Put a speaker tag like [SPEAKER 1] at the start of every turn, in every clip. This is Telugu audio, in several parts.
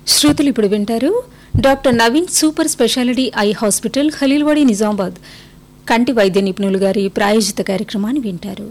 [SPEAKER 1] శ్రోతలు ఇప్పుడు వింటారు doctor Naveen super speciality eye hospital Khaleelwadi Nizamabad కంటి వైద్య నిపుణులు గారి ప్రాయోజిత కార్యక్రమాన్ని వింటారు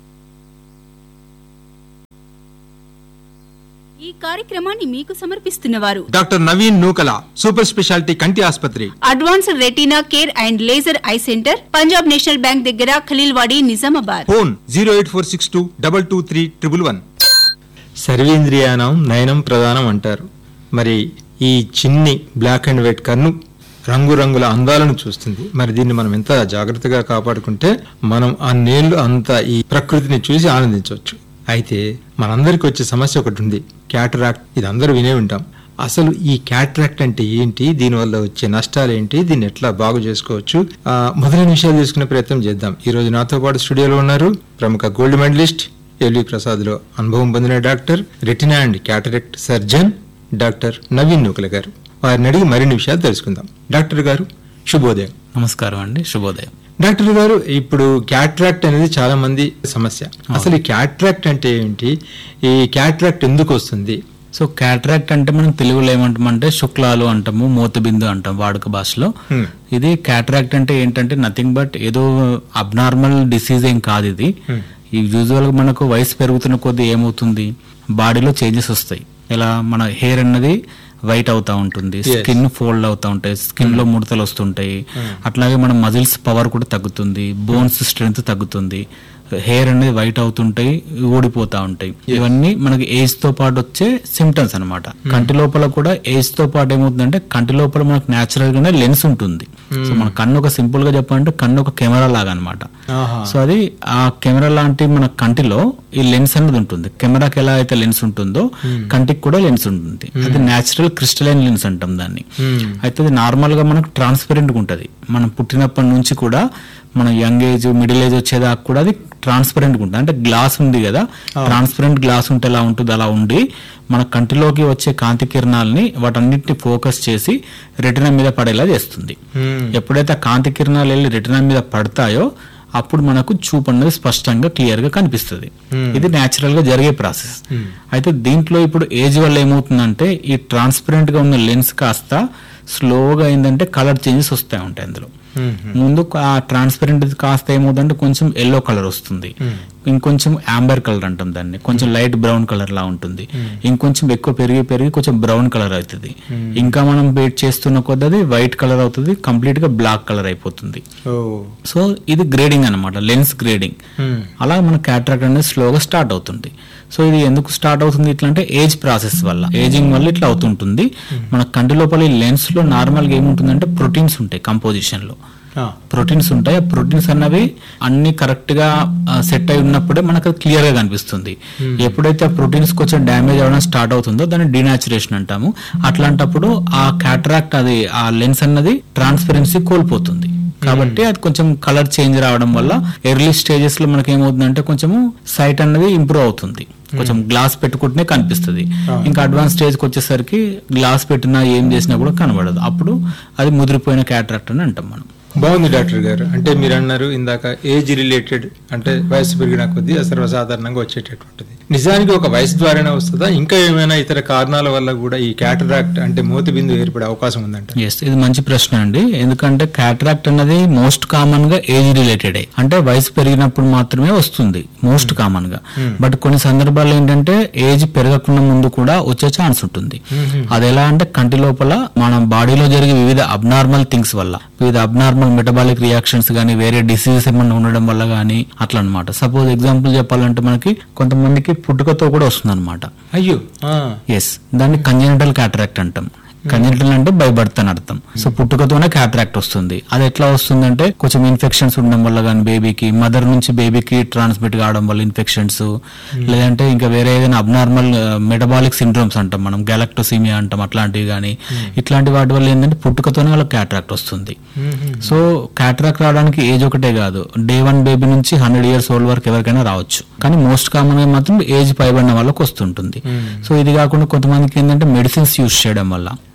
[SPEAKER 2] ఈ కార్యక్రమాన్ని మీకు సమర్పిస్తున్నవారు
[SPEAKER 3] doctor Naveen Nukala super speciality కంటి ఆసుపత్రి
[SPEAKER 2] advanced retina care and laser eye centre Punjab national bank దగ్గర Khaleelwadi Nizamabad
[SPEAKER 3] phone zero eight four six two double two three triple one
[SPEAKER 4] సర్వేంద్రియానం నయనం ప్రధానం అంటారు మరి ఈ చిన్ని బ్లాక్ అండ్ వైట్ కన్ను రంగురంగుల అందాలను చూస్తుంది మరి దీన్ని మనం ఎంత జాగ్రత్తగా కాపాడుకుంటే మనం ఆ నేళ్ళు అంత ఈ ప్రకృతిని చూసి ఆనందించవచ్చు అయితే మనందరికి వచ్చే సమస్య ఒకటి ఉంది క్యాటరాక్ట్ ఇది అందరూ వినే ఉంటాం అసలు ఈ క్యాటరాక్ట్ అంటే ఏంటి దీనివల్ల వచ్చే నష్టాలు ఏంటి దీన్ని ఎట్లా బాగు చేసుకోవచ్చు ఆ, మొదలైన విషయాలు తెలుసుకునే ప్రయత్నం చేద్దాం ఈ రోజు నాతో పాటు స్టూడియోలో ఉన్నారు ప్రముఖ గోల్డ్ మెడలిస్ట్ ఎల్వి ప్రసాద్ లో అనుభవం పొందిన doctor retina and cataract surgeon doctor Naveen Nukala garu వారిని అడిగి మరిన్ని విషయాలు తెలుసుకుందాం డాక్టర్ గారు శుభోదయం
[SPEAKER 5] నమస్కారం అండి శుభోదయం
[SPEAKER 4] డాక్టర్ గారు ఇప్పుడు క్యాట్రాక్ట్ అనేది చాలా మంది సమస్య అసలు ఈ క్యాట్రాక్ట్ అంటే ఏంటి ఈ క్యాట్రాక్ట్ ఎందుకు వస్తుంది
[SPEAKER 5] సో క్యాట్రాక్ట్ అంటే మనం తెలుగులో ఏమంటామంటే శుక్లాలు అంటాము మోతబిందు అంటాం వాడుక భాషలో
[SPEAKER 4] Hmm.
[SPEAKER 5] ఇది క్యాట్రాక్ట్ అంటే ఏంటంటే నథింగ్ బట్ ఏదో అబ్నార్మల్ డిసీజ్ ఏం కాదు ఇది ఈ యూజువల్ గా మనకు వయసు పెరుగుతున్న కొద్దీ ఏమవుతుంది బాడీలో చేంజెస్ వస్తాయి ఇలా మన హెయిర్ అన్నది వైట్ అవుతా ఉంటుంది
[SPEAKER 4] Yes.
[SPEAKER 5] స్కిన్ ఫోల్డ్ అవుతా ఉంటాయి స్కిన్ లో ముడతలు వస్తుంటాయి అట్లాగే మన మజిల్స్ పవర్ కూడా తగ్గుతుంది బోన్స్ స్ట్రెంగ్త్ తగ్గుతుంది హెయిర్ అనేది వైట్ అవుతుంటాయి ఊడిపోతా ఉంటాయి ఇవన్నీ మనకి ఏజ్ తో పాటు వచ్చే సిమ్టమ్స్ అన్నమాట కంటి లోపల కూడా ఏజ్ తో పాటు ఏమవుతుందంటే కంటి లోపల మనకు నేచురల్ గానే లెన్స్ ఉంటుంది సో మన కన్ను ఒక సింపుల్ గా చెప్పాలంటే కన్ను ఒక కెమెరా లాగా అనమాట
[SPEAKER 4] ఆహా.
[SPEAKER 5] సో అది ఆ కెమెరా లాంటి మన కంటిలో ఈ లెన్స్ అనేది ఉంటుంది కెమెరాకి ఎలా అయితే లెన్స్ ఉంటుందో కంటికి కూడా లెన్స్ ఉంటుంది అది నేచురల్ క్రిస్టలైన్ లెన్స్ అంటాం దాన్ని అయితే అది నార్మల్ గా మనకు ట్రాన్స్పరెంట్ గా ఉంటది మనం పుట్టినప్పటి నుంచి కూడా మన యంగ్ ఏజ్ మిడిల్ ఏజ్ వచ్చేదాకా కూడా అది ట్రాన్స్పరెంట్ గా ఉంటుంది అంటే గ్లాస్ ఉంది కదా ట్రాన్స్పరెంట్ గ్లాస్ ఉంటే ఎలా ఉంటుంది అలా ఉండి మన కంటిలోకి వచ్చే కాంతి కిరణాలని వాటన్నిటిని ఫోకస్ చేసి రెటినా మీద పడేలా చేస్తుంది ఎప్పుడైతే ఆ కాంతి కిరణాలు వెళ్ళి రెటినా మీద పడతాయో అప్పుడు మనకు చూపు అనేది స్పష్టంగా క్లియర్ గా కనిపిస్తుంది ఇది నేచురల్ గా జరిగే ప్రాసెస్ అయితే దీంట్లో ఇప్పుడు ఏజ్ వల్ల ఏమవుతుందంటే ఈ ట్రాన్స్పరెంట్ గా ఉన్న లెన్స్ కాస్త స్లోగా ఏంటంటే కలర్ చేంజెస్ వస్తాయి ఉంటాయి అందులో ముందు ఆ ట్రాన్స్పరెంట్ కాస్త ఏమవుతుందంటే కొంచెం ఎల్లో కలర్ వస్తుంది ఇంకొంచెం ఆంబర్ కలర్ అంటాం దాన్ని కొంచెం లైట్ బ్రౌన్ కలర్ లా ఉంటుంది ఇంకొంచెం ఎక్కువ పెరిగి పెరిగి కొంచెం బ్రౌన్ కలర్ అవుతుంది ఇంకా మనం వెయిట్ చేస్తున్న కొద్దది వైట్ కలర్ అవుతుంది కంప్లీట్ గా బ్లాక్ కలర్ అయిపోతుంది
[SPEAKER 4] ఓ
[SPEAKER 5] సో ఇది గ్రేడింగ్ అన్నమాట లెన్స్ గ్రేడింగ్ అలా మన క్యాట్రాక్ట్ అనేది స్లోగా స్టార్ట్ అవుతుంది సో ఇది ఎందుకు స్టార్ట్ అవుతుంది ఇట్లా అంటే ఏజ్ ప్రాసెస్ వల్ల ఏజింగ్ వల్ల ఇట్లా అవుతుంటుంది మన కంటి లోపల ఈ లెన్స్ లో నార్మల్ గా ఏముంటుందంటే ప్రోటీన్స్ ఉంటాయి కంపోజిషన్ లో
[SPEAKER 4] ఆ.
[SPEAKER 5] ప్రోటీన్స్ ఉంటాయి ఆ ప్రోటీన్స్ అన్నవి అన్ని కరెక్ట్ గా సెట్ అయి ఉన్నప్పుడే మనకు క్లియర్ గా కనిపిస్తుంది ఎప్పుడైతే ఆ ప్రోటీన్స్ కొంచెం డ్యామేజ్ అవ్వడం స్టార్ట్ అవుతుందో దాన్ని డినాచురేషన్ అంటాము అట్లాంటప్పుడు ఆ క్యాటరాక్ట్ అది ఆ లెన్స్ అన్నది ట్రాన్స్పరెన్సీ కోల్పోతుంది కాబట్టి అది కొంచెం కలర్ చేంజ్ రావడం వల్ల ఎర్లీ స్టేజెస్ లో మనకి ఏమవుతుందంటే కొంచెము సైట్ అన్నది ఇంప్రూవ్ అవుతుంది కొంచెం గ్లాస్ పెట్టుకుంటేనే కనిపిస్తుంది ఇంకా అడ్వాన్స్ స్టేజ్కి వచ్చేసరికి గ్లాస్ పెట్టినా ఏం చేసినా కూడా కనబడదు అప్పుడు అది ముదిరిపోయిన క్యాటరాక్ట్ అని అంటాం మనం
[SPEAKER 4] బాగుంది డాక్టర్ గారు అంటే మీరు అన్నారు ఇందాక ఏజ్ రిలేటెడ్ అంటే వయసు పెరిగిన కొద్దీ సర్వసాధారణంగా వచ్చేటటువంటిది నిజానికి ఒక వయసు ద్వారానే వస్తుందా ఇంకా ఏమైనా ఇతర కారణాల వల్ల కూడా ఈ క్యాటరాక్ట్ అంటే మోతి బిందు ఏర్పడే అవకాశం ఉందంట
[SPEAKER 5] ఎస్ ఇది మంచి ప్రశ్న అండి ఎందుకంటే క్యాటరాక్ట్ అన్నది మోస్ట్ కామన్ గా ఏజ్ రిలేటెడ్ అంటే వయసు పెరిగినప్పుడు మాత్రమే వస్తుంది మోస్ట్ కామన్ గా బట్ కొన్ని సందర్భాల్లో ఏంటంటే ఏజ్ పెరగకుండా ముందు కూడా వచ్చే ఛాన్స్ ఉంటుంది అది ఎలా అంటే కంటి లోపల మన బాడీలో జరిగే వివిధ అబ్నార్మల్ థింగ్స్ వల్ల వివిధ అబ్నార్మల్ మెటబాలిక్ రియాక్షన్స్ గానీ వేరే డిసీజెస్ ఏమన్నా ఉండడం వల్ల గానీ అట్లా అనమాట సపోజ్ ఎగ్జాంపుల్ చెప్పాలంటే మనకి కొంతమందికి పుట్టుకతో కూడా వస్తుంది అనమాట
[SPEAKER 4] అయ్యో ఆ.
[SPEAKER 5] ఎస్ దాన్ని కంజెనిటల్ క్యాటరాక్ట్ అంటాం కంజెనిటల్ అంటే బై బర్త్ అని అర్థం సో పుట్టుకతోనే క్యాటరాక్ట్ వస్తుంది అది ఎట్లా వస్తుందంటే కొంచెం ఇన్ఫెక్షన్స్ ఉండడం వల్ల కానీ బేబీకి మదర్ నుంచి బేబీకి ట్రాన్స్మిట్ కావడం వల్ల ఇన్ఫెక్షన్స్ లేదంటే ఇంకా వేరే ఏదైనా అబ్నార్మల్ మెటబాలిక్ సిండ్రోమ్స్ అంటాం మనం గెలక్టోసీమియా అంటాం అట్లాంటివి కానీ ఇట్లాంటి వాటి వల్ల ఏంటంటే పుట్టుకతోనే వాళ్ళకి క్యాటరాక్ట్ వస్తుంది సో క్యాటరాక్ట్ రావడానికి ఏజ్ ఒకటే కాదు డే వన్ బేబీ నుంచి హండ్రెడ్ ఇయర్స్ ఓల్డ్ వరకు ఎవరికైనా రావచ్చు కానీ మోస్ట్ కామన్ గా మాత్రం ఏజ్ పైబడిన వాళ్ళకి వస్తుంటుంది సో ఇది కాకుండా కొంతమందికి ఏంటంటే మెడిసిన్స్ యూస్ చేయడం వల్ల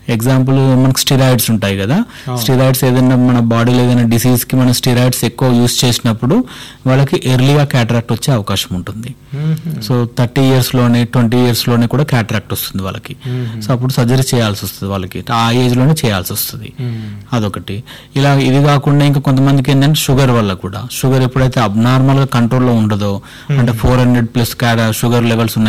[SPEAKER 5] ఎగ్జాంపుల్ మనకు స్టిరాయిడ్స్ ఉంటాయి కదా స్టిరాయిడ్స్ ఏదైనా మన బాడీలో ఏదైనా డిసీజ్ కి మన స్టిరాయిడ్స్ ఎక్కువ యూస్ చేసినప్పుడు వాళ్ళకి ఎర్లీగా క్యాటరాక్ట్ వచ్చే అవకాశం ఉంటుంది సో థర్టీ ఇయర్స్ లోనే ట్వంటీ ఇయర్స్ లోనే కూడా క్యాటరాక్ట్ వస్తుంది వాళ్ళకి సో అప్పుడు సర్జరీ చేయాల్సి వస్తుంది వాళ్ళకి ఆ ఏజ్ లోనే చేయాల్సి వస్తుంది అదొకటి ఇలా ఇది కాకుండా ఇంకా కొంతమందికి ఏంటంటే షుగర్ వల్ల కూడా షుగర్ ఎప్పుడైతే అబ్నార్మల్ గా కంట్రోల్లో ఉండదో అంటే four hundred plus sugar levels ఉన్నాయి